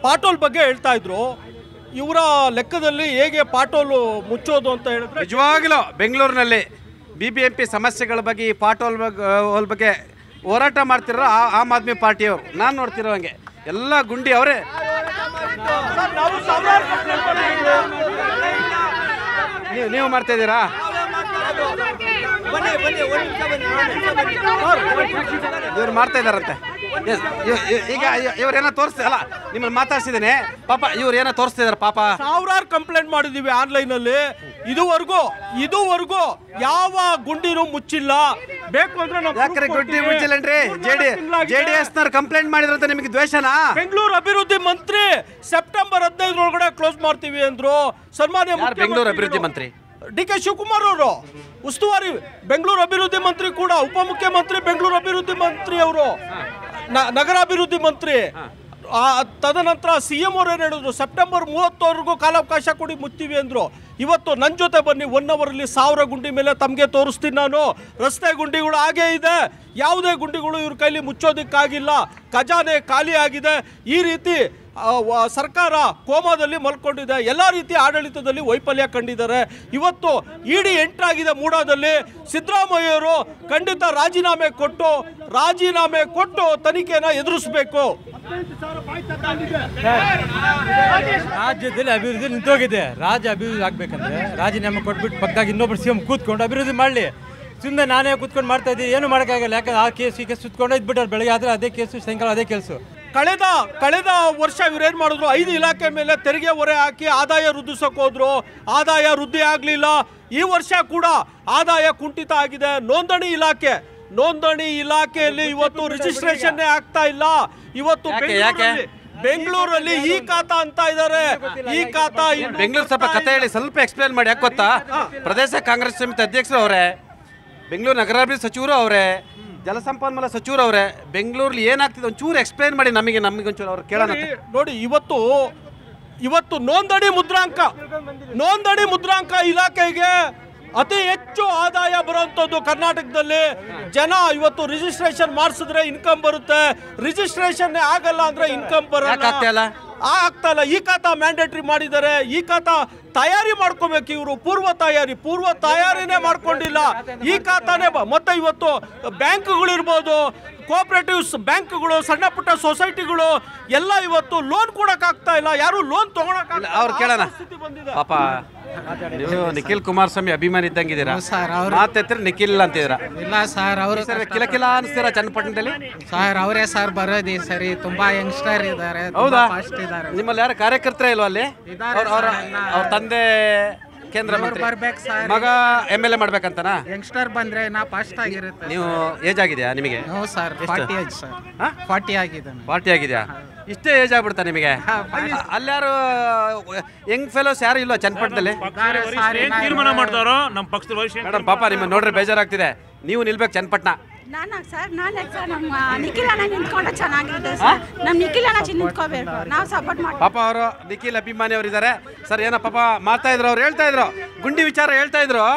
Pothole ಬಗ್ಗೆ ಹೇಳ್ತಾ ಇದ್ರು ಇವರ ಲೆಕ್ಕದಲ್ಲಿ ಹೇಗೆ ಪಾಟೋಲು ಮುಚ್ಚೋದು ಅಂತ ಹೇಳಿದ್ರೆ ನಿಜವಾಗ್ಲೂ ಬೆಂಗಳೂರಿನಲ್ಲಿ ಬಿ ಬಿ ಎಂ ಪಿ ಸಮಸ್ಯೆಗಳ ಬಗ್ಗೆ ಈ ಪಾಟೋಲ್ ಬಗ್ಗೆ ಹೋಲ್ ಬಗ್ಗೆ ಹೋರಾಟ ಮಾಡ್ತಿರೋ ಆ ಆಮ್ ಆದ್ಮಿ ಪಾರ್ಟಿಯವರು ನಾನು ನೋಡ್ತಿರೋ ಹಂಗೆ ಎಲ್ಲ ಗುಂಡಿ ಅವರೇ ನೀವು ನೀವು ಮಾಡ್ತಾ ಇದ್ದೀರಾ ಇವ್ರು ಮಾಡ್ತಾ ಇದಾರಂತೆ Yes, ಇವ್- ಇವ್- ಈಗ ಇವ್ರೇನೋ ತೋರಿಸ್ತಾ ಅಲ್ಲ ನಿಮ್ಮನ್ನು ಮಾತಾಡ್ಸಿದ್ದೀನಿ ಪಾಪ ಇವ್ರು ಏನೋ ತೋರಿಸ್ತಿದಾರೆ ಪಾಪ ಸಾವಿರಾರು ಕಂಪ್ಲೇಂಟ್ ಮಾಡಿದೀವಿ ಆನ್ಲೈನ್ ಅಲ್ಲಿ ಇದುವರೆಗೂ ಇದುವರೆಗೂ ಯಾವ ಗುಂಡಿನೂ ಮುಚ್ಚಿಲ್ಲ ಬೇಕು ಅಂದ್ರೆ ನಾವು ಯಾಕ್ರೆ proof ಗುಡ್ಡಿ ಕೊಡ್ತೀವಿ. ಮುಚ್ಚಿಲ್ಲನ್ರಿ ಜೆಡಿ ಮೂರ್ನಾಲ್ಕು ತಿಂಗ್ಳಾಗಿದೆ. ಜೆ ಡಿ ಎಸ್ನವ್ರು ಕಂಪ್ಲೇಂಟ್ ಮಾಡಿದ್ರಂತ ನಿಮಗೆ ದ್ವೇಷನಾ ಬೆಂಗಳೂರು ಅಭಿವೃದ್ಧಿ ಮಂತ್ರಿ ಸೆಪ್ಟೆಂಬರ್ ಹದಿನೈದರೊಳಗಡೆ ಕ್ಲೋಸ್ ಮಾಡ್ತೀವಿ ಅಂದ್ರು ಸನ್ಮಾನ್ಯ ಯಾರು ಬೆಂಗಳೂರು ಅಭಿವೃದ್ಧಿ ಮಂತ್ರಿ ಡಿ ಕೆ ಶಿವಕುಮಾರ್ ಅವರು ಉಸ್ತುವಾರಿ ಬೆಂಗಳೂರು ಅಭಿವೃದ್ಧಿ ಮಂತ್ರಿ ಕೂಡ ಉಪಮುಖ್ಯಮಂತ್ರಿ ಬೆಂಗಳೂರು ಅಭಿವೃದ್ಧಿ ಮಂತ್ರಿ ಅವರು ನಗರಾಭಿವೃದ್ಧಿ ಮಂತ್ರಿ ಆ, ತದನಂತರ ಸಿ ಎಂ ಅವ್ರು ಏನು ಹೇಳಿದ್ರು ಸೆಪ್ಟೆಂಬರ್ ಮೂವತ್ತವರೆಗೂ ಕಾಲಾವಕಾಶ ಕೊಡಿ ಮುಚ್ತೀವಿ ಅಂದ್ರು ಇವತ್ತು ನನ್ನ ಜೊತೆ ಬನ್ನಿ ಒನ್ ಅವರಲ್ಲಿ ಸಾವಿರ ಗುಂಡಿ ಮೇಲೆ ತಮಗೆ ತೋರಿಸ್ತೀನಿ ನಾನು ರಸ್ತೆ ಗುಂಡಿಗಳು ಹಾಗೇ ಇದೆ ಯಾವುದೇ ಗುಂಡಿಗಳು ಇವ್ರ ಕೈಲಿ ಮುಚ್ಚೋದಕ್ಕಾಗಿಲ್ಲ ಖಜಾನೆ ಖಾಲಿ ಆಗಿದೆ ಈ ರೀತಿ ಆ, ವ- ಸರ್ಕಾರ ಕೋಮಾದಲ್ಲಿ ಮಲ್ಕೊಂಡಿದೆ ಎಲ್ಲ ರೀತಿಯ ಆಡಳಿತದಲ್ಲಿ ವೈಫಲ್ಯ ಕಂಡಿದ್ದಾರೆ ಇವತ್ತು ಇಡಿ ಎಂಟ್ರಾಗಿದೆ ಮೂಡಾದಲ್ಲಿ ಸಿದ್ದರಾಮಯ್ಯವರು ಖಂಡಿತ ರಾಜೀನಾಮೆ ಕೊಟ್ಟು ರಾಜೀನಾಮೆ ಕೊಟ್ಟು ತನಿಖೆನ ಎದುರಿಸಬೇಕು ರಾಜ್ಯದಲ್ಲಿ ಅಭಿವೃದ್ಧಿ ನಿಂತೋಗಿದೆ ರಾಜ್ಯ ಅಭಿವೃದ್ಧಿ ಆಗ್ಬೇಕಂದ್ರೆ ರಾಜೀನಾಮೆ ಕೊಟ್ಬಿಟ್ಟು ಪಕ್ಕದಾಗ ಇನ್ನೊಬ್ರು ಸಿ ಎಂ ಕೂತ್ಕೊಂಡು ಅಭಿವೃದ್ಧಿ ಮಾಡಲಿ ಸುಮ್ಮನೆ ನಾನೇ ಕೂತ್ಕೊಂಡು ಮಾಡ್ತಾ ಇದ್ದೀನಿ ಏನು ಮಾಡೋಕ್ಕಾಗಲ್ಲ ಯಾಕಂದ್ರೆ ಆ ಕೇಸ್ ಈ ಕೇಸ್ ಸುತ್ಕೊಂಡು ಇದ್ಬಿಟ್ಟಾರೆ ಬೆಳಗ್ಗೆ ಆದರೆ ಅದೇ ಕೇಸು ಸಾಯಂಕಾಲ ಅದೇ ಕೆಲಸ ಕಳೆದ ಕಳೆದ ವರ್ಷ ಇವ್ರೇನ್ ಮಾಡಿದ್ರು ಐದು ಇಲಾಖೆ ಮೇಲೆ ತೆರಿಗೆ ಹೊರೆ ಹಾಕಿ ಆದಾಯ ವೃದ್ಧಿಸಕ್ ಹೋದ್ರು ಆದಾಯ ವೃದ್ಧಿ ಆಗಲಿಲ್ಲ ಈ ವರ್ಷ ಕೂಡ ಆದಾಯ ಕುಂಠಿತ ಆಗಿದೆ ನೋಂದಣಿ ಇಲಾಖೆ ನೋಂದಣಿ ಇಲಾಖೆಯಲ್ಲಿ ಇವತ್ತು ರಿಜಿಸ್ಟ್ರೇಷನ್ ಆಗ್ತಾ ಇಲ್ಲ ಇವತ್ತು ಯಾಕೆ, ಯಾಕೆ? ಬೆಂಗಳೂರಲ್ಲಿ- ಬೆಂಗಳೂರಲ್ಲಿ ಈ ಖಾತಾ ಅಂತ ಇದ್ದಾರೆ ಈ ಖಾತಾ ಇನ್ನು ಬೆಂಗಳೂರು ಸ್ವಲ್ಪ ಕತೆ ಹೇಳಿ ಸ್ವಲ್ಪ ಎಕ್ಸ್ಪ್ಲೇನ್ ಮಾಡಿ ಯಾಕೆ ಗೊತ್ತಾ ಪ್ರದೇಶ ಕಾಂಗ್ರೆಸ್ ಸಮಿತಿ ಅಧ್ಯಕ್ಷರು ಅವರೇ ಬೆಂಗಳೂರು ನಗರಾಭಿವೃದ್ಧಿ ಸಚಿವರು ಅವರೇ ಜಲಸಂಪನ್ಮೂಲ ಸಚಿವರು ಅವರೇ ಬೆಂಗಳೂರಲ್ಲಿ ಏನಾಗ್ತಿದೆ ಒಂಚೂರು ಎಕ್ಸ್ಪ್ಲೇನ್ ಮಾಡಿ ನಮಗೆ ನಮಗೆ ಒಂಚೂರು ಅವ್ರು ಕೇಳೋಣ ನೋಡಿ, ನೋಡಿ ಇವತ್ತು ಇವತ್ತು ನೋಂದಣಿ ಮುದ್ರಾಂಕ ನೋಂದಣಿ ಮುದ್ರಾಂಕ ಇಲಾಖೆಗೆ ಅತಿ ಹೆಚ್ಚು ಆದಾಯ ಬರುವಂಥದ್ದು ಕರ್ನಾಟಕದಲ್ಲಿ ಜನ ಇವತ್ತು ರಿಜಿಸ್ಟ್ರೇಷನ್ ಮಾಡಿಸಿದ್ರೆ ಇನ್ಕಮ್ ಬರುತ್ತೆ ರಿಜಿಸ್ಟ್ರೇಷನ್ ಆಗಲ್ಲ ಅಂದ್ರೆ ಇನ್ಕಮ್ ಯಾಕ್ ಆಗ್ತಾ ಇಲ್ಲ? ಬರಲ್ಲ ಆ ಆಗ್ತಾ ಇಲ್ಲ ಈ ಖಾತಾ ಮ್ಯಾಂಡೇಟ್ರಿ ಮಾಡಿದ್ದಾರೆ ಈ ಖಾತಾ ತಯಾರಿ ಮಾಡ್ಕೋಬೇಕು ಇವರು ಪೂರ್ವ ತಯಾರಿ ಪೂರ್ವ ತಯಾರಿನೇ ಮಾಡ್ಕೊಂಡಿಲ್ಲ ಈ ಖಾತಾನೇ ಬ- ಮತ್ತೆ ಇವತ್ತು ಬ್ಯಾಂಕ್ಗಳಿರ್ಬೋದು ಕೋಆಪರೇಟಿವ್ಸ್ ಬ್ಯಾಂಕ್ಗಳು ಸಣ್ಣ ಪುಟ್ಟ ಸೊಸೈಟಿಗಳು ಎಲ್ಲ ಇವತ್ತು ಲೋನ್ ಕೊಡಕ್ ಆಗ್ತಾ ಇಲ್ಲ ಯಾರು ಲೋನ್ ತಗೊಳಕ್ ಅವ್ರು ಕೇಳೋಣ ಪಾಪ ನೀವು ನಿಖಿಲ್ ಕುಮಾರಸ್ವಾಮಿ ಅಭಿಮಾನಿ ಇದ್ದಂಗಿದ್ದೀರಾ ಸರ್ ಅವ್ರು ಮಾತೆತ್ರ ನಿಖಿಲ್ ಅಂತಿದ್ದೀರಾ ಇಲ್ಲ ಸರ್ ಅವರು ಸರ್ ಕಿಲ ಕಿಲ ಅನಿಸ್ತೀರಾ ಚನ್ನಪಟ್ಟಣದಲ್ಲಿ ಸರ್ ಅವರೇ ಸರ್ ಬರೋದು ಈ ಸರಿ ತುಂಬಾ ಯಂಗ್ಸ್ಟರ್ ಇದ್ದಾರೆ ಹೌದಾ ಫಾಸ್ಟ್ ಇದ್ದಾರೆ ನಿಮ್ಮಲ್ಲಿ ಯಾರು ಕಾರ್ಯಕರ್ತರೇ ಇಲ್ವಾ ಅಲ್ಲಿ ಇದ್ದಾರೆ ಅವ್ರ ಅವ್ರ ಸರ್, ಎಲ್ಲ. ಅವ್ರ ತಂದೆ ಕೇಂದ್ರ ಮಂತ್ರಿ ಬರ್ಬೇಕು ಸರ್ ಮಗ ಎಮ್ ಎಲ್ ಎ ಮಾಡ್ಬೇಕಂತನಾ ಯಂಗ್ಸ್ಟರ್ ಬಂದ್ರೆ ನಾ ಫಾಸ್ಟ್ ಆಗಿರುತ್ತೆ ನೀವು ಏಜ್ ಆಗಿದೆಯಾ ನಿಮಗೆ ಹ್ಞೂ ಸರ್ ಫಾರ್ಟಿ ಏಜ್ ಸರ್ ಹಾ? ಫಾರ್ಟಿ ಆಗಿದ್ದಾನೆ ಪಾರ್ಟಿ ಆಗಿದೆಯಾ ಇಷ್ಟೇ ಏಜ್ ಆಗ್ಬಿಡ್ತಾ ನಿಮಗೆ ಅಲ್ಯಾರು ಯಂಗ್ ಫೆಲೋಸ್ ಯಾರು ಇಲ್ವಾ ಚನ್ನಪಟ್ಟಣದಲ್ಲಿ ಇದ್ದಾರೆ ಸರ್, ಏನ್ ತೀರ್ಮಾನ ಮಾಡ್ತಾರೋ ನಮ್ಮ ಪಕ್ಷದ ವರಿಷ್ಠ ಏನ್ ಮೇಡಮ್ ಪಾಪ ನಿಮ್ಮ ನೋಡ್ರೆ ಬೇಜಾರಾಗ್ತಿದೆ ನೀವು ನಿಲ್ಬೇಕು ಚನ್ನಪಟ್ಟಣ ನಾನು ಸರ್ ನಾನು ಸರ್ ನಮ್ಮ ನಿಖಿಲ್ ಅಣ್ಣ ನಿಂತ್ಕೊಂಡ್ರೆ ಚೆನ್ನಾಗಿರುತ್ತೆ ಸರ್ ನಮ್ಮ ನಿಖಿಲ್ ಅಣ್ಣ ಚಿ ನಿಂತ್ಕೋಬೇಕು ನಾವು ಸಪೋರ್ಟ್ ಮಾಡಿ ಪಾಪ ಅವರು ನಿಖಿಲ್ ಅಭಿಮಾನಿ ಅವರು ಇದ್ದಾರೆ ಸರ್ ಏನೋ ಪಾಪ ಮಾಡ್ತಾ ಇದ್ರು ಅವ್ರು ಹೇಳ್ತಾ ಇದ್ರು ಗುಂಡಿ ವಿಚಾರ ಹೇಳ್ತಾ ಇದ್ರು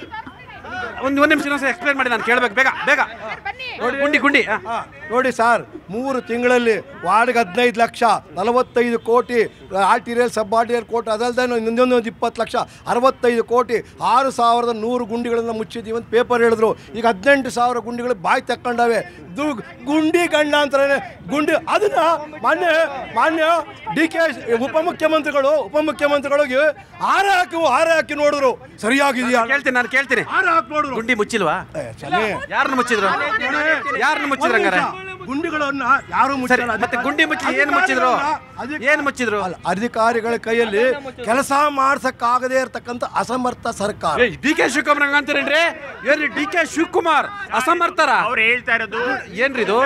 ಒಂದು ಒಂದು ನಿಮಿಷ ಇನ್ನೊಂದ್ಸಲ ಎಕ್ಸ್ಪ್ಲೇನ್ ಮಾಡಿ ನಾನು ಕೇಳ್ಬೇಕು ಬೇಗ ಬೇಗ ಗುಂಡಿ ಗುಂಡಿ ಹಾ. ಹಾ, ನೋಡಿ ಸರ್ ಮೂರು ತಿಂಗಳಲ್ಲಿ ವಾರ್ಡ್ಗೆ ಹದಿನೈದು ಲಕ್ಷ ನಲವತ್ತೈದು ಕೋಟಿ ಆರ್ಟಿರಿಯಲ್ ಸಬ್ ಆರ್ಟಿರಿಯಲ್ ಕೋಟಿ ಅದಲ್ಲದೆ ಇನ್ನೊಂದು ಒಂದು ಇಪ್ಪತ್ತು ಲಕ್ಷ ಅರವತ್ತೈದು ಕೋಟಿ ಆರು ಸಾವಿರದ ನೂರು ಗುಂಡಿಗಳನ್ನು ಮುಚ್ಚಿದ್ದೀವಿ ಅಂತ ಪೇಪರ್ ಹೇಳಿದ್ರು ಈಗ ಹದಿನೆಂಟು ಸಾವಿರ ಗುಂಡಿಗಳು ಬಾಯಿ ತಕ್ಕೊಂಡವೆ ದು ಗುಂಡಿ ಗಂಡ ಅಂತಾರೆ ಗುಂಡಿ ಅದನ್ನ ಮಾನ್ಯ ಮಾನ್ಯ ಡಿ ಕೆ ಉಪಮುಖ್ಯಮಂತ್ರಿಗಳು ಉಪಮುಖ್ಯಮಂತ್ರಿಗಳಿಗೆ ಹಾರ ಹಾಕಿ ಹಾರ ಹಾಕಿ ನೋಡಿದ್ರು ಸರಿಯಾಗಿದೆಯಾ ಕೇಳ್ತೀನಿ ನಾನು ಕೇಳ್ತೀನಿ ಹಾರ ಹಾಕಿ ನೋಡಿದ್ರು ಗುಂಡಿ ಮುಚ್ಚಿಲ್ವಾ ಏ, ಚನ್ನಿ. ಯಾರನ್ನ ಮುಚ್ಚಿದ್ರು ಯಾರನ್ನ ಮುಚ್ಚಿದ್ರು ಹಂಗಾರೆ ಗುಂಡಿಗಳನ್ನ ಯಾರು ಸರಿ ಮುಚ್ಚಿಲ್ಲ. ಮತ್ತೆ ಗುಂಡಿ ಮುಚ್ಚಿ ಏನ್ ಮುಚ್ಚಿದ್ರು ಅಧಿಕಾರಿಗಳನ್ನ- ಏನ್ ಮುಚ್ಚಿದ್ರು ಅಲ್ಲ, ಅಧಿಕಾರಿಗಳ ಕೈಯಲ್ಲಿ ಕೆಲಸ ಮಾಡ್ಸಕ್ಕಾಗದೇ ಇರತಕ್ಕಂತ ಅಸಮರ್ಥ ಸರ್ಕಾರ ಡಿ ಕೆ ಶಿವಕುಮಾರ್ ಹಂಗಂತೀರೇನ್ರಿ ಏನ್ರಿ ಡಿ ಕೆ ಶಿವಕುಮಾರ್ ಅಸಮರ್ಥರ ಅವ್ರು ಹೇಳ್ತಾ ಇರೋದು ಏನ್ರಿ ಇದು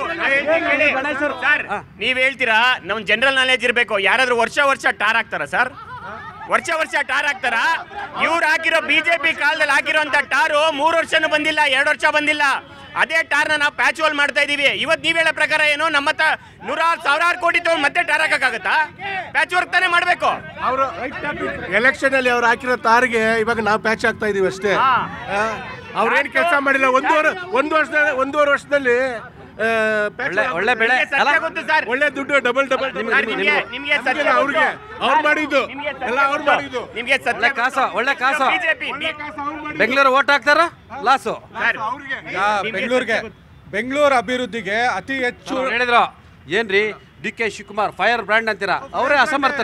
ಸರ್ ನೀವ್ ಹೇಳ್ತೀರಾ ನಮ್ ಜನರಲ್ ನಾಲೆಜ್ ಇರ್ಬೇಕು ಯಾರಾದ್ರೂ ವರ್ಷ ವರ್ಷ ಟಾರ್ ಹಾಕ್ತಾರ ಸರ್ ವರ್ಷ ವರ್ಷ ಟಾರ್ ಹಾಕ್ತಾರ ಇವ್ರು ಹಾಕಿರೋ ಬಿಜೆಪಿ ಕಾಲದಲ್ಲಿ ಹಾಕಿರೋಂತ ಟಾರು ಮೂರ್ ವರ್ಷನೂ ಬಂದಿಲ್ಲ ಎರಡು ವರ್ಷ ಬಂದಿಲ್ಲ ಅದೇ ಟಾರ್ನ ನಾವು ಪ್ಯಾಚ್ ಹೋಲ್ ಮಾಡ್ತಾ ಇದೀವಿ ಇವತ್ತು ನೀವ್ ಹೇಳೋ ಪ್ರಕಾರ ಏನು ನಮ್ಮ ಹತ್ರ ನೂರಾರು ಸಾವಿರಾರು ಕೋಟಿ ತಗೊಂಡು ಮತ್ತೆ ಟಾರ್ ಹಾಕಕ್ಕಾಗತ್ತಾ ಪ್ಯಾಚ್ ವರ್ಕ್ ತಾನೇ ಮಾಡ್ಬೇಕು ಅವರು ಎಲೆಕ್ಷನ್ ಅಲ್ಲಿ ಅವ್ರು ಹಾಕಿರೋ ತಾರಿಗೆ ಇವಾಗ ನಾವು ಪ್ಯಾಚ್ ಆಗ್ತಾ ಇದೀವಿ ಅಷ್ಟೇ ಅವ್ರೇನ್ ಕೆಲಸ ಮಾಡಿಲ್ಲ ಒಂದೂವರೆ ಒಂದು ವರ್ಷದ ಒಂದೂವರೆ ವರ್ಷದಲ್ಲಿ ಒಳ್ಳೆ ಒಳ್ಳೆ ಬೆಳೆ ನಿಮ್ಗೆ ಅಲ್ಲ ಸತ್ಯ ಗೊತ್ತು ಸರ್ ಒಳ್ಳೆ ದುಡ್ಡು ಡಬಲ್ ಡಬಲ್ ನಿಮ್ಗೆ- ಸರ್, ನಿಮ್ಗೆ ನಿಮ್ಗೆ ಸತ್ಯ ಗೊತ್ತು. ಅವ್ರಿಗೆ ಅವ್ರು ಮಾಡಿದ್ದು ನಿಮ್ಗೆ ಸತ್ಯ ಎಲ್ಲ ಅವ್ರು ಗೊತ್ತು. ಮಾಡಿದ್ದು ನಿಮ್ಗೆ ಸತ್ಯ ಒಳ್ಳೆ ಕಾಸು ಒಳ್ಳೆ ಕಾಸು ಬಿಜೆಪಿ ಬೆಂಗಳೂರು ಓಟ್ ಹಾಕ್ತಾರ ಲಾಸು ಬೆಂಗಳೂರಿಗೆ ಬೆಂಗಳೂರು ಅಭಿವೃದ್ಧಿಗೆ ಅತಿ ಹೆಚ್ಚು ಅವ್ರು ಹೇಳಿದ್ರು ಏನ್ರಿ D K Shivakumar fire brand ಅಂತೀರಾ ಅವರೇ ಅಸಮರ್ಥರ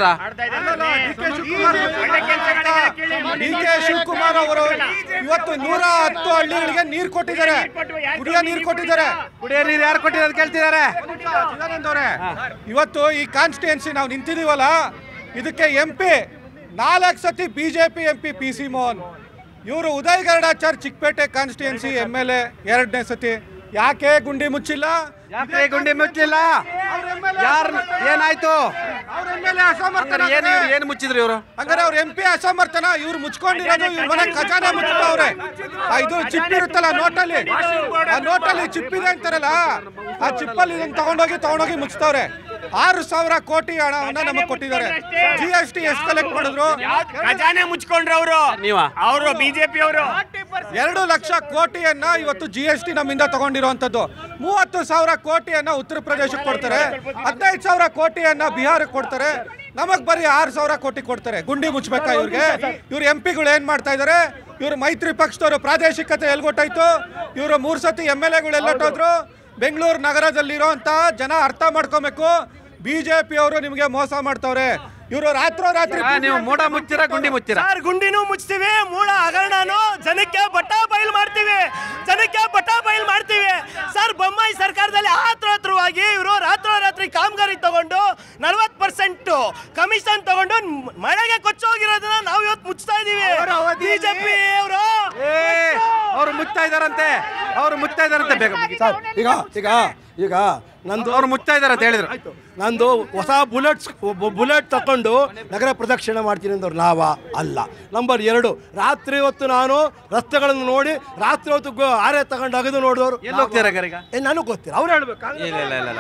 ಡಿ ಕೆ ಶಿವಕುಮಾರ್ ಅವರು ಇವತ್ತು ನೂರ ಹತ್ತು ಹಳ್ಳಿಗಳಿಗೆ ನೀರು ಕೊಟ್ಟಿದ್ದಾರೆ ಕುಡಿಯೋ ನೀರು ಕೊಟ್ಟಿದ್ದಾರೆ ಕುಡಿಯೋ ನೀರು ಯಾರು ಕೊಟ್ಟಿರೋದು ಕೇಳ್ತಿದ್ದಾರೆ ಚಿದಾನಂದ್ ಅವರೇ ಇವತ್ತು ಈ ಕಾನ್ಸ್ಟಿಟ್ಯೂನ್ಸಿ ನಾವು ನಿಂತಿದೀವಲ್ಲ ಇದಕ್ಕೆ ಎಂ ಪಿ ನಾಲ್ಕು ಸತಿ B J P M P P C Mohan ಇವರು Uday Garudachar Chickpet constituency M L A ಎರಡನೇ ಸತಿ ಯಾಕೆ ಗುಂಡಿ ಮುಚ್ಚಿಲ್ಲ ಯಾಕೆ ಗುಂಡಿ ಮುಚ್ಚಲಿಲ್ಲ ಯಾರು ಏನಾಯ್ತು ಅವ್ರ ಎಮ್ ಎಲ್ ಎ ಅಸಮರ್ಥನ ಹಂಗಾರೆ ಏನು ಇವ್ರು ಏನು ಮುಚ್ಚಿದ್ರು ಇವರು ಹಂಗಾರೆ ಅವ್ರ ಎಂ ಪಿ ಅಸಮರ್ಥನ ಇವ್ರು ಮುಚ್ಕೊಂಡಿರೋದು ಇವ್ರ ಮನೆ ಖಜಾನೆ ಮುಚ್ಚಿದವ್ರೆ ಆ ಇದು ಚಿಪ್ ಇರುತ್ತಲ್ಲ ನೋಟಲ್ಲಿ ಆ ನೋಟಲ್ಲಿ ಚಿಪ್ ಇದೆ ಅಂತಾರಲ್ಲ ಆ ಚಿಪ್ಪಲ್ಲಿ ಇದನ್ನ ತಗೊಂಡೋಗಿ ತಗೊಂಡೋಗಿ ಮುಚ್ತವ್ರೆ ಆರು ಸಾವಿರ ಕೋಟಿ ಹಣವನ್ನ ನಮಗೆ ಕೊಟ್ಟಿದ್ದಾರೆ ಜಿ ಎಸ್ ಟಿ ಎಷ್ಟು ಕಲೆಕ್ಟ್ ಮಾಡಿದ್ರು ಖಜಾನೆ ಮುಚ್ಕೊಂಡ್ರು ಅವರು ನೀವ ಅವರು ಬಿಜೆಪಿ ಅವರು ಎರಡು ಲಕ್ಷ ಕೋಟಿಯನ್ನ ಇವತ್ತು ಜಿ ಎಸ್ ಟಿ ನಮ್ಮಿಂದ ತಗೊಂಡಿರುವಂತದ್ದು ಮೂವತ್ತು ಸಾವಿರ ಕೋಟಿಯನ್ನ ಉತ್ತರ ಪ್ರದೇಶಕ್ಕೆ ಕೊಡ್ತಾರೆ ಹದಿನೈದು ಸಾವಿರ ಕೋಟಿಯನ್ನ ಬಿಹಾರಕ್ಕೆ ಕೊಡ್ತಾರೆ ನಮಗ್ ಬರೀ ಆರು ಸಾವಿರ ಕೋಟಿ ಕೊಡ್ತಾರೆ ಗುಂಡಿ ಮುಚ್ಚಬೇಕಾ ಇವ್ರಿಗೆ ಇವ್ರ ಎಂ ಪಿಗಳು ಏನ್ ಮಾಡ್ತಾ ಇದಾರೆ ಇವ್ರು ಮೈತ್ರಿ ಪಕ್ಷದವರು ಪ್ರಾದೇಶಿಕತೆ ಎಲ್ಗೊಟ್ಟಾಯ್ತು ಇವರು ಮೂರ್ ಸತಿ ಎಮ್ ಎಲ್ ಎಗಳು ಎಲ್ಲೊಟ್ಟೋದ್ರು ಬೆಂಗಳೂರು ನಗರದಲ್ಲಿರೋ ಅಂತ ಜನ ಅರ್ಥ ಮಾಡ್ಕೊಬೇಕು ಬಿಜೆಪಿ ಅವರು ನಿಮಗೆ ಮೋಸ ಮಾಡ್ತವ್ರೆ ಇವರು ರಾತ್ರೋರಾತ್ರಿ ನೀವು ಮೋಡ ಮುಚ್ಚಿರಾ ಗುಂಡಿ ಮುಚ್ಚಿರಾ ಸರ್ ಗುಂಡಿನೂ ಮುಚ್ತೀವಿ ಮೂಳ ಹಗರಣನು ಜನಕ್ಕೆ ಬಟ್ಟ ಬಯಲು ಮಾಡ್ತೀವಿ ಜನಕ್ಕೆ ಬಟ್ಟ ಬಯಲು ಮಾಡ್ತೀವಿ ಸರ್ ಬೊಮ್ಮಾಯಿ ಸರ್ಕಾರದಲ್ಲಿ ಆತ್ರೋತ್ರವಾಗಿ ಇವರು ರಾತ್ರೋರಾತ್ರಿ ಕಾಮಗಾರಿ ತಗೊಂಡು ನಲ್ವತ್ತು ಪರ್ಸೆಂಟ್ ಕಮಿಷನ್ ತಗೊಂಡು ಮ್- ಮಳೆಗೆ ಕೊಚ್ಚೋಗಿರೋದನ್ನ ನಾವು ಇವತ್ತು ಮುಚ್ತಾ ಇದೀವಿ ಬಿಜೆಪಿ ಅವರು ಅವ್ರು ಮುಚ್ತಾ ಇದಾರಂತೆ ಅವ್ರು ಮುಚ್ತಾ ಇದಾರಂತೆ ಬೇಗ ಮುಗಿ. ಸರ್ ಈಗ ಈಗ ಈಗ ನಂದು ಅವ್ರು ಮುಚ್ತಾ ಇದಾರೆ ಅಂತ ಹೇಳಿದ್ರು ನಂದು ಹೊಸ ಬುಲೆಟ್ಸ್ ಬುಲೆಟ್ ತಕೊಂಡು ನಗರ ಪ್ರದಕ್ಷಿಣೆ ಮಾಡ್ತೀನಿ ಅಂದವ್ರು ನಾವ ಅಲ್ಲ ನಂಬರ್ ಎರಡು ರಾತ್ರಿ ಹೊತ್ತು ನಾನು ರಸ್ತೆಗಳನ್ನು ನೋಡಿ ರಾತ್ರಿ ಹೊತ್ತು ಗೊ- ಆರೆ ತಗೊಂಡು ಅಗದು ನೋಡಿದವರು ಎಲ್ಲಿ ಹೋಗ್ತೀರಾ ಹಂಗಾರೆ ಈಗ ಏ ನನಗೆ ಗೊತ್ತಿಲ್ಲ ಅವ್ರು ಹೇಳ್ಬೇಕು ಇಲ್ಲ ಇಲ್ಲ ಇಲ್ಲ ಇಲ್ಲ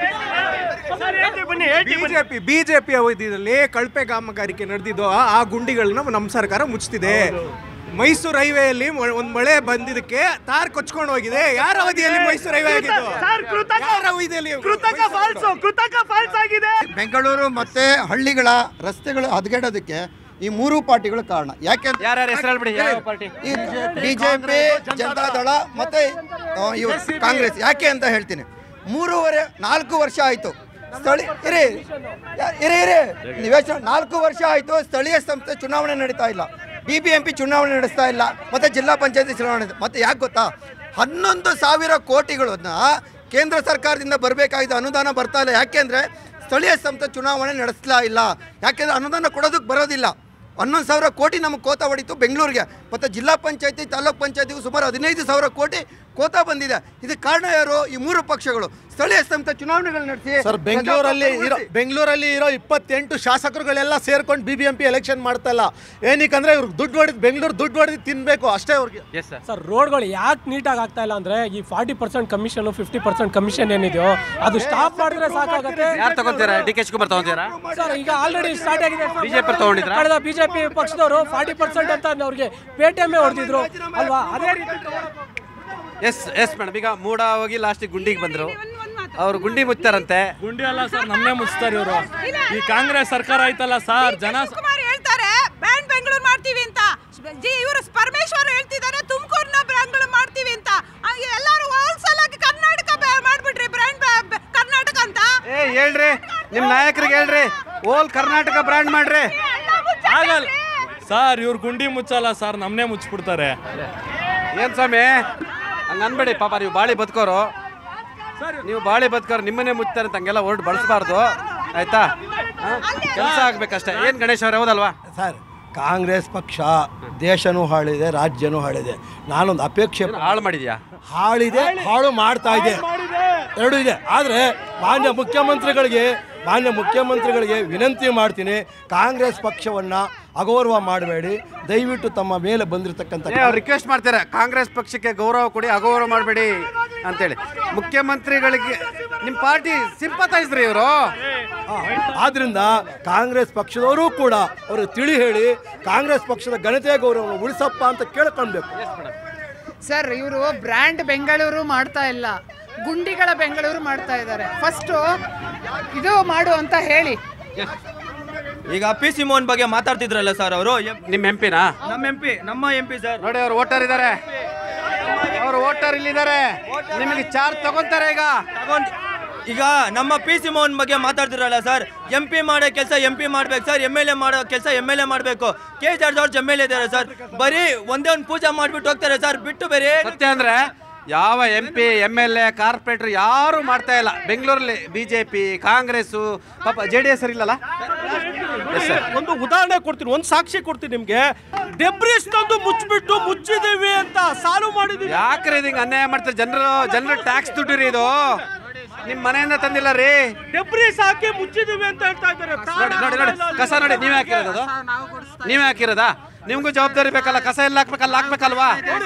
ಬನ್ನಿ ಹೇಳ್ತೀವಿ ಬನ್ನಿ. ಬಿಜೆಪಿ ಬಿಜೆಪಿ ಅವಧಿಯಲ್ಲಿ ಕಳಪೆ ಕಾಮಗಾರಿಕೆ ನಡೆದಿದ್ದು ಆ- ಆ ಗುಂಡಿಗಳನ್ನ ನಮ್ಮ ಸರ್ಕಾರ ಮುಚ್ತಿದೆ ಮೈಸೂರು ಹೈವೇಯಲ್ಲಿ ಒಂದು ಮಳೆ ಬಂದಿದ್ದಕ್ಕೆ ತಾರ್ ಕೊಚ್ಕೊಂಡು ಹೋಗಿದೆ ಯಾರ ಅವಧಿಯಲ್ಲಿ ಮೈಸೂರು ಹೈವೇ ಆಗಿದ್ದು ಸರ್ ಕೃತಕ ಯಾರ ಅವಧಿಯಲ್ಲಿ ಕೃತಕ ಫಾಲ್ಸ್ ಕೃತಕ ಫಾಲ್ಸ್ ಆಗಿದೆ ಬೆಂಗಳೂರು ಮತ್ತೆ ಹಳ್ಳಿಗಳ ರಸ್ತೆಗಳು ಹದಗೆಡೋದಕ್ಕೆ ಈ ಮೂರು ಪಾರ್ಟಿಗಳು ಕಾರಣ ಯಾಕೆಂದ್ರೆ ಯಾರ್ಯಾರ ಹೆಸರು ಹೇಳ್ಬಿಡಿ ಯಾವ ಪಾರ್ಟಿ ಈ ಬಿಜೆಪಿ ಜನತಾದಳ ಮತ್ತೆ ಆ, ಇವ್ರು ಕಾಂಗ್ರೆಸ್ ಯಾಕೆ ಅಂತ ಹೇಳ್ತೀನಿ ಮೂರುವರೆ ನಾಲ್ಕು ವರ್ಷ ಆಯ್ತು ಸ್ಥಳೀಯ ಇರಿ ಯಾ- ಇರಿ ಇರಿ ನೀವು ಯೋಚನೆ ನಾಲ್ಕು ವರ್ಷ ಆಯ್ತು ಸ್ಥಳೀಯ ಸಂಸ್ಥೆ ಚುನಾವಣೆ ನಡೀತಾ ಇಲ್ಲ ಬಿ ಬಿ ಎಂ ಪಿ ಚುನಾವಣೆ ನಡೆಸ್ತಾ ಇಲ್ಲ ಮತ್ತೆ ಜಿಲ್ಲಾ ಪಂಚಾಯತಿ ಚುನಾವಣೆ ಮತ್ತೆ ಯಾಕೆ ಗೊತ್ತಾ ಹನ್ನೊಂದು ಸಾವಿರ ಕೋಟಿಗಳನ್ನ ಕೇಂದ್ರ ಸರ್ಕಾರದಿಂದ ಬರಬೇಕಾಗಿದ್ದ ಅನುದಾನ ಬರ್ತಾ ಇಲ್ಲ ಯಾಕೆಂದ್ರೆ ಸ್ಥಳೀಯ ಸಂಸ್ಥೆ ಚುನಾವಣೆ ನಡೆಸ್ಲಾ ಇಲ್ಲ ಯಾಕೆಂದ್ರೆ ಅನುದಾನ ಕೊಡೋದಕ್ಕೆ ಬರೋದಿಲ್ಲ ಹನ್ನೊಂದು ಸಾವಿರ ಕೋಟಿ ನಮಗೆ ಕೋತ ಹೊಡಿತು ಬೆಂಗಳೂರಿಗೆ ಮತ್ತು ಜಿಲ್ಲಾ ಪಂಚಾಯತಿ ತಾಲೂಕ್ ಪಂಚಾಯತಿಗೂ ಸುಮಾರು ಹದಿನೈದು ಸಾವಿರ ಕೋಟಿ ಕೋತ ಬಂದಿದೆ ಇದಕ್ಕೆ ಕಾರಣ ಯಾರು ಈ ಮೂರು ಪಕ್ಷಗಳು ಸ್ಥಳೀಯ ಸಂಸ್ಥೆ ಚುನಾವಣೆಗಳು ನಡೆಸಿ ಸರ್ ಬೆಂಗಳೂರಲ್ಲಿ ಇರೋ ಬೆಂಗಳೂರಲ್ಲಿ ಇರೋ ಇಪ್ಪತ್ತೆಂಟು ಶಾಸಕರುಗಳೆಲ್ಲ ಸೇರ್ಕೊಂಡು B B M P election ಮಾಡ್ತಾ ಇಲ್ಲ ಏನಕ್ಕಂದ್ರೆ ಇವ್ರಿಗೆ ದುಡ್ಡು ಹೊಡೆದು ಬೆಂಗಳೂರು ದುಡ್ಡು ಹೊಡೆದು ತಿನ್ಬೇಕು ಅಷ್ಟೇ ಅವ್ರಿಗೆ ಎಸ್ ಸರ್ ಸರ್ ರೋಡ್ಗಳು ಯಾಕೆ ನೀಟಾಗಿ ಆಗ್ತಾ ಇಲ್ಲ ಅಂದ್ರೆ ಈ forty percent commission fifty percent commission ಏನಿದೆಯೋ ಅದು ಸ್ಟಾಪ್ ಮಾಡಿದ್ರೆ ಸಾಕಾಗತ್ತೆ ಯಾರು ತಗೊಂತೀರಾ ಡಿ ಕೆ ಶಿವಕುಮಾರ್ ತಗೊಂತೀರಾ ಸರ್ ಈಗ ಆಲ್ರೆಡಿ ಸ್ಟಾರ್ಟ್ ಆಗಿದೆ ಬಿಜೆಪಿ ತಗೊಂಡಿದ್ರಾ ಕಳೆದ ಬಿಜೆಪಿ ಪಕ್ಷದವರು ಫಾರ್ಟಿ ಪರ್ಸೆಂಟ್ ಅಂತ ಅವ್ರಿಗೆ ಪೇಟಿಎಂ ಹೊಡೆದಿದ್ರು ಅಲ್ವಾ ಅದೇ ರೀತಿ ಎಸ್ ಎಸ್ ಮೇಡಮ್ ಈಗ ಮೂಡ ಹೋಗಿ ಲಾಸ್ಟಿಗೆ ಗುಂಡಿಗೆ ಬಂದ್ರು ಅವ್ರು ಗುಂಡಿ ಮುಚ್ತಾರಂತೆ ಗುಂಡಿ ಅಲ್ಲ ಸರ್ ನಮ್ಮನ್ನೇ ಮುಚ್ತಾರೆ ಇವರು ಈ ಕಾಂಗ್ರೆಸ್ ಸರ್ಕಾರ ಐತಲ್ಲ ಸರ್ ಜನ ಕುಮಾರ್ ಹೇಳ್ತಾರೆ ಬ್ರ್ಯಾಂಡ್ ಬೆಂಗಳೂರು ಮಾಡ್ತೀವಿ ಅಂತ ಜಿ ಇವರು ಪರಮೇಶ್ವರ್ ಹೇಳ್ತಿದ್ದಾರೆ ತುಮಕೂರ್ನ ಬೆಂಗಳೂರು ಮಾಡ್ತೀವಿ ಅಂತ ಆ, ಎಲ್ಲರೂ ಹೋಲ್ಸೇಲ್ ಆಗಿ ಕರ್ನಾಟಕ ಬ- ಮಾಡ್ಬಿಟ್ರಿ ಬ್ರ್ಯಾಂಡ್ ಕರ್ನಾಟಕ ಅಂತ ಏ ಹೇಳ್ರಿ ನಿಮ್ಮ ನಾಯಕರಿಗೆ ಹೇಳ್ರಿ ಓಲ್ ಕರ್ನಾಟಕ ಬ್ರ್ಯಾಂಡ್ ಮಾಡ್ರಿ ಆಗಲ್ಲ ಸರ್ ಇವ್ರು ಗುಂಡಿ ಮುಚ್ಚಲ್ಲ ಸರ್ ನಮ್ಮನ್ನೇ ಮುಚ್ಚಿಬಿಡ್ತಾರೆ ಏನ್ ಸ್ವಾಮಿ ಹಂಗ ಅನ್ಬೇಡಿ ಪಾಪ ನೀವು ಬಾಳಿ ಬದುಕೋರು ನೀವು ಬಾಳಿ ಬದುಕೋರು ನಿಮ್ಮನ್ನೇ ಮುಚ್ತಾರೆ ಅಂತ ಹಂಗೆಲ್ಲ ಹೊರಟು ಬಳಸಬಾರ್ದು ಆಯ್ತಾ ಕೆಲಸ ಆಗ್ಬೇಕಷ್ಟೇ ಏನ್ ಗಣೇಶ್ ಅವ್ರೆ ಹೌದಲ್ವಾ ಸರ್ ಕಾಂಗ್ರೆಸ್ ಪಕ್ಷ ದೇಶನೂ ಹಾಳಿದೆ ರಾಜ್ಯನೂ ಹಾಳಿದೆ ನಾನೊಂದು ಅಪೇಕ್ಷೆ ಹಾಳು ಮಾಡಿದ್ಯಾ ಹಾಳಿದೆ ಹಾಳು ಮಾಡ್ತಾ ಇದೆ ಎರಡು ಇದೆ ಆದರೆ ಮಾನ್ಯ ಮುಖ್ಯಮಂತ್ರಿಗಳಿಗೆ ಮಾನ್ಯ ಮುಖ್ಯಮಂತ್ರಿಗಳಿಗೆ ವಿನಂತಿ ಮಾಡ್ತೀನಿ ಕಾಂಗ್ರೆಸ್ ಪಕ್ಷವನ್ನ ಅಗೌರವ ಮಾಡಬೇಡಿ ದಯವಿಟ್ಟು ತಮ್ಮ ಮೇಲೆ ಬಂದಿರತಕ್ಕಂಥ ಏ ಅವ್ರು ರಿಕ್ವೆಸ್ಟ್ ಮಾಡ್ತಾರೆ ಕಾಂಗ್ರೆಸ್ ಪಕ್ಷಕ್ಕೆ ಗೌರವ ಕೊಡಿ ಅಗೌರವ ಮಾಡಬೇಡಿ ಅಂತೇಳಿ ಮುಖ್ಯಮಂತ್ರಿಗಳಿಗೆ ನಿಮ್ಮ ಪಾರ್ಟಿ ಸಿಂಪತೈಸ್ರಿ ಇವರು ಆದ್ರಿಂದ ಕಾಂಗ್ರೆಸ್ ಪಕ್ಷದವರು ಕೂಡ ಅವರು ತಿಳಿ ಹೇಳಿ ಕಾಂಗ್ರೆಸ್ ಪಕ್ಷದ ಘನತೆ ಗೌರವವನ್ನು ಉಳಿಸಪ್ಪ ಅಂತ ಕೇಳ್ಕೊಳ್ಬೇಕು ಸರ್ ಇವರು ಬ್ರ್ಯಾಂಡ್ ಬೆಂಗಳೂರು ಮಾಡ್ತಾ ಇಲ್ಲ ಗುಂಡಿಗಳ ಬೆಂಗಳೂರು ಮಾಡ್ತಾ ಇದ್ದಾರೆ ಫಸ್ಟು ಇದು ಮಾಡು ಅಂತ ಹೇಳಿ ಈಗ ಪಿ ಸಿ ಮೋಹನ್ ಬಗ್ಗೆ ಮಾತಾಡ್ತಿದ್ರಲ್ಲ ಸರ್ ಅವರು ನಿಮ್ಮ ಎಂ ಪಿನಾ ನಮ್ಮ ಎಂ ಪಿ ನಮ್ಮ ಎಂ ಪಿ ಸರ್ ನೋಡಿ ಅವ್ರು ವೋಟರ್ ಇದ್ದಾರೆ ಅವರು ವೋಟರ್ ಇಲ್ಲಿದ್ದಾರೆ ನಿಮಗೆ ಚಾರ್ಜ್ ತಗೊಂತಾರೆ ಈಗ ತಗೊಂಡ್ ಈಗ ನಮ್ಮ ಪಿ ಸಿ ಮೋಹನ್ ಬಗ್ಗೆ ಮಾತಾಡ್ತಿರಲ್ಲ ಸರ್ ಎಂ ಪಿ ಮಾಡೋ ಕೆಲಸ ಎಂ ಪಿ ಮಾಡ್ಬೇಕು ಸರ್ ಎಮ್ ಎಲ್ ಎ ಮಾಡೋ ಕೆಲಸ ಎಮ್ ಎಲ್ ಎ ಮಾಡಬೇಕು ಕೆ ಜಾರ್ಜ್ ಅವ್ರು ಎಮ್ ಎಲ್ ಎ ಇದ್ದಾರೆ ಸರ್ ಬರೀ ಒಂದೇ ಒಂದು ಪೂಜೆ ಮಾಡಿಬಿಟ್ಟು ಹೋಗ್ತಾರೆ ಸರ್ ಬಿಟ್ಟು ಬೇರೆ ಏನು ಸತ್ಯ ಅಂದ್ರೆ ಯಾವ M P M L A corporator ಯಾರು ಮಾಡ್ತಾ ಇಲ್ಲ ಬೆಂಗಳೂರಲ್ಲಿ ಬಿ ಜೆ ಪಿ ಕಾಂಗ್ರೆಸ್ಸು ಪಾಪ ಜೆ ಡಿ ಎಸ್ ಇಲ್ಲಲ್ಲ ಒಂದು ಉದಾಹರಣೆ ಕೊಡ್ತೀನಿ ಒಂದು ಸಾಕ್ಷಿ ಕೊಡ್ತೀನಿ ನಿಮ್ಗೆ ಡೆಬ್ರಿಸ್ ತಂದು ಮುಚ್ಚಿಬಿಟ್ಟು ಮುಚ್ಚಿದೀವಿ ಅಂತ ಸಾಲು ಮಾಡಿದೀವಿ ಯಾಕ್ರಿ ಇದು ಹಿಂಗೆ ಅನ್ಯಾಯ ಮಾಡ್ತಾರೆ ಜನರು ಜನರು ಟ್ಯಾಕ್ಸ್ ದುಡ್ಡು ರೀ ಇದು ನಿಮ್ಮ ಮನೆಯಿಂದ ತಂದಿಲ್ಲ ರೀ ಡೆಬ್ರಿಸ್ ಹಾಕಿ ಮುಚ್ಚಿದೀವಿ ಅಂತ ಹೇಳ್ತಾ ಇದ್ದಾರೆ ನೋಡಿ ನೋಡಿ ನೋಡಿ ಕಸ ನೋಡಿ ನೀವೇ ಹಾಕಿರೋದು ಅದು ನೀವೇ ಹಾಕಿರೋದಾ ನಿಮ್ಗೂ ಜವಾಬ್ದಾರಿ ಬೇಕಲ್ಲ ಕಸ ಎಲ್ಲ ಹಾಕ್ಬೇಕಲ್ಲ ಹಾಕ್ಬೇಕಲ್ವಾ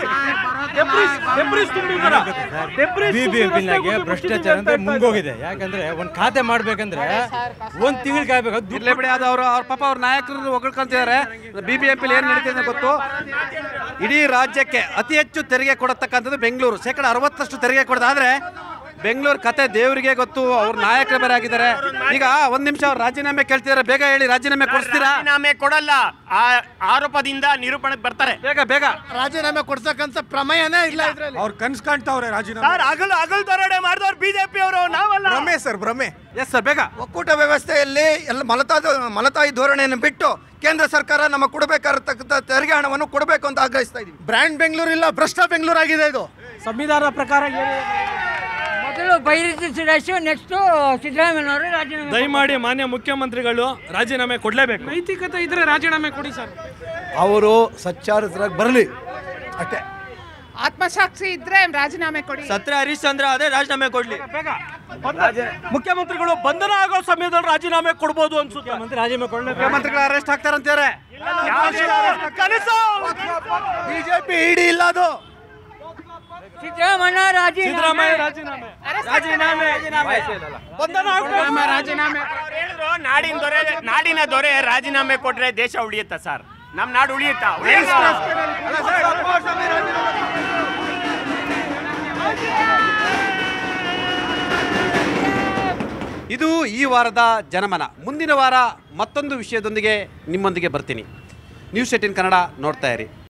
ಬಿ ಬಿ ಎಂ ಪಿನಾಗೆ ಭ್ರಷ್ಟಾಚಾರ ಅಂದ್ರೆ ಮುಂಗೋಗಿದೆ ಯಾಕಂದ್ರೆ ಒಂದು ಖಾತೆ ಮಾಡ್ಬೇಕಂದ್ರೆ ಒಂದು ತಿಂಗಳು ಕಾಯ್ಬೇಕು ಅದು ಇರ್ಲಿ ಬಿಡಿ ಅದು ಅವರು ಅವ್ರ ಪಾಪ ಅವ್ರ ನಾಯಕರು ಹೊಗಳ್ಕೊಂತಿದ್ದಾರೆ ಬಿ ಬಿ ಎಂ ಪಿಲಿ ಏನು ನಡೀತಿದೆ ಗೊತ್ತು ಇಡೀ ರಾಜ್ಯಕ್ಕೆ ಅತಿ ಹೆಚ್ಚು ತೆರಿಗೆ ಕೊಡತಕ್ಕಂಥದ್ದು ಬೆಂಗಳೂರು ಶೇಕಡ ಅರವತ್ತಷ್ಟು ತೆರಿಗೆ ಕೊಡೋದಾದ್ರೆ ಬೆಂಗಳೂರು ಕತೆ ದೇವರಿಗೆ ಗೊತ್ತು ಅವ್ರ ನಾಯಕರು ಬೇರೆ ಆಗಿದ್ದಾರೆ ಈಗ ಒಂದ್ ನಿಮಿಷ ಅವ್ರು ರಾಜೀನಾಮೆ ಕೇಳ್ತಿದ್ದಾರೆ ಬೇಗ ಹೇಳಿ ರಾಜೀನಾಮೆ ಕೊಡಿಸ್ತೀರಾ ರಾಜೀನಾಮೆ ಕೊಡಲ್ಲ ಆ ಆರೋಪದಿಂದ ನಿರೂಪಣೆಗೆ ಬರ್ತಾರೆ ಬೇಗ ಬೇಗ ರಾಜೀನಾಮೆ ಕೊಡ್ಸಕ್ಕಂತ ಪ್ರಮೇಯನೇ ಇಲ್ಲ ಇದ್ರಲ್ಲಿ ಅವ್ರು ಕನ್ಸ್ ಕಾಣ್ತಾವ್ರೆ ರಾಜೀನಾಮೆ ಸರ್ ಹಗಲು ಹಗಲು ದರೋಡೆ ಮಾಡಿದವ್ರು ಬಿಜೆಪಿ ಅವರು ನಾವಲ್ಲ ಭ್ರಮೆ ಸರ್ ಭ್ರಮೆ ಎಸ್ ಸರ್ ಬೇಗ ಒಕ್ಕೂಟ ವ್ಯವಸ್ಥೆಯಲ್ಲಿ ಎಲ್ಲ ಮಲತಾದ ಮಲತಾಯಿ ಧೋರಣೆಯನ್ನು ಬಿಟ್ಟು ಕೇಂದ್ರ ಸರ್ಕಾರ ನಮ್ಮ ಕೊಡಬೇಕಾಗಿರ್ತಕ್ಕಂಥ ತೆರಿಗೆ ಹಣವನ್ನು ಕೊಡಬೇಕು ಅಂತ ಆಗ್ರಹಿಸ್ತಾ ಇದ್ದೀವಿ ಬ್ರ್ಯಾಂಡ್ ಬೆಂಗಳೂರು ಇಲ್ಲ ಭ್ರಷ್ಟ ಬೆಂಗಳೂರು ಆಗಿದೆ ಇದು ಸಂವಿಧಾನ ಪ್ರಕಾರ ಮೊದಲು ಬೈರತಿ ಸುರೇಶ್ ನೆಕ್ಸ್ಟು ಸಿದ್ದರಾಮಯ್ಯನವರು ರಾಜೀನಾಮೆ ದಯಮಾಡಿ ಮಾನ್ಯ ಮುಖ್ಯಮಂತ್ರಿಗಳು ರಾಜೀನಾಮೆ ಕೊಡಲೇಬೇಕು ನೈತಿಕತೆ ಇದ್ರೆ ರಾಜೀನಾಮೆ ಕೊಡಿ ಸರ್ ಅವರು ಸಚ್ಚಾರಿತರಾಗಿ ಬರಲಿ ಅಷ್ಟೇ ಆತ್ಮಸಾಕ್ಷಿ ಇದ್ರೆ ರಾಜೀನಾಮೆ ಕೊಡಿ ಸತ್ರ ಹರೀಶ್ ಚಂದ್ರ ಅದೇ ರಾಜೀನಾಮೆ ಕೊಡ್ಲಿ ಮುಖ್ಯಮಂತ್ರಿಗಳು ಬಂಧನ ಆಗೋ ಸಮಯದಲ್ಲಿ ರಾಜೀನಾಮೆ ಕೊಡ್ಬೋದು ಅನ್ಸುತ್ತೆ ಮಂತ್ರಿ ರಾಜೀನಾಮೆ ಕೊಡ್ಲೇಬೇಕು ಮುಖ್ಯಮಂತ್ರಿಗಳು ಅರೆಸ್ಟ್ ಆಗ್ತಾರಂತಾರೆ ಕನಸು ಬಿಜೆಪಿ ಇಡಿ ಇಲ್ಲ ಅದು ಸಿದ್ದರಾಮಯ್ಯ ರಾಜೀನಾಮೆ ರಾಜೀನಾಮೆ ಬಂಧನ ಆಗ್ಬೋದು ರಾಜೀನಾಮೆ ಅವ್ರು ಹೇಳಿದ್ರು ನಾಡಿನ ದೊರೆ ನಾಡಿನ ದೊರೆ ರಾಜೀನಾಮೆ ಕೊಟ್ರೆ ದೇಶ ಉಳಿಯುತ್ತಾ ಸರ್ ನಮ್ ನಾಡು ಉಳಿಯುತ್ತಾ ಉಳಿಯುತ್ತಾ ಇದು ಈ ವಾರದ ಜನಮನ ಮುಂದಿನ ವಾರ ಮತ್ತೊಂದು ವಿಷಯದೊಂದಿಗೆ ನಿಮ್ಮೊಂದಿಗೆ ಬರ್ತೀನಿ ನ್ಯೂಸ್ ಏಟಿನ್ ಕನ್ನಡ ನೋಡ್ತಾ ಇರಿ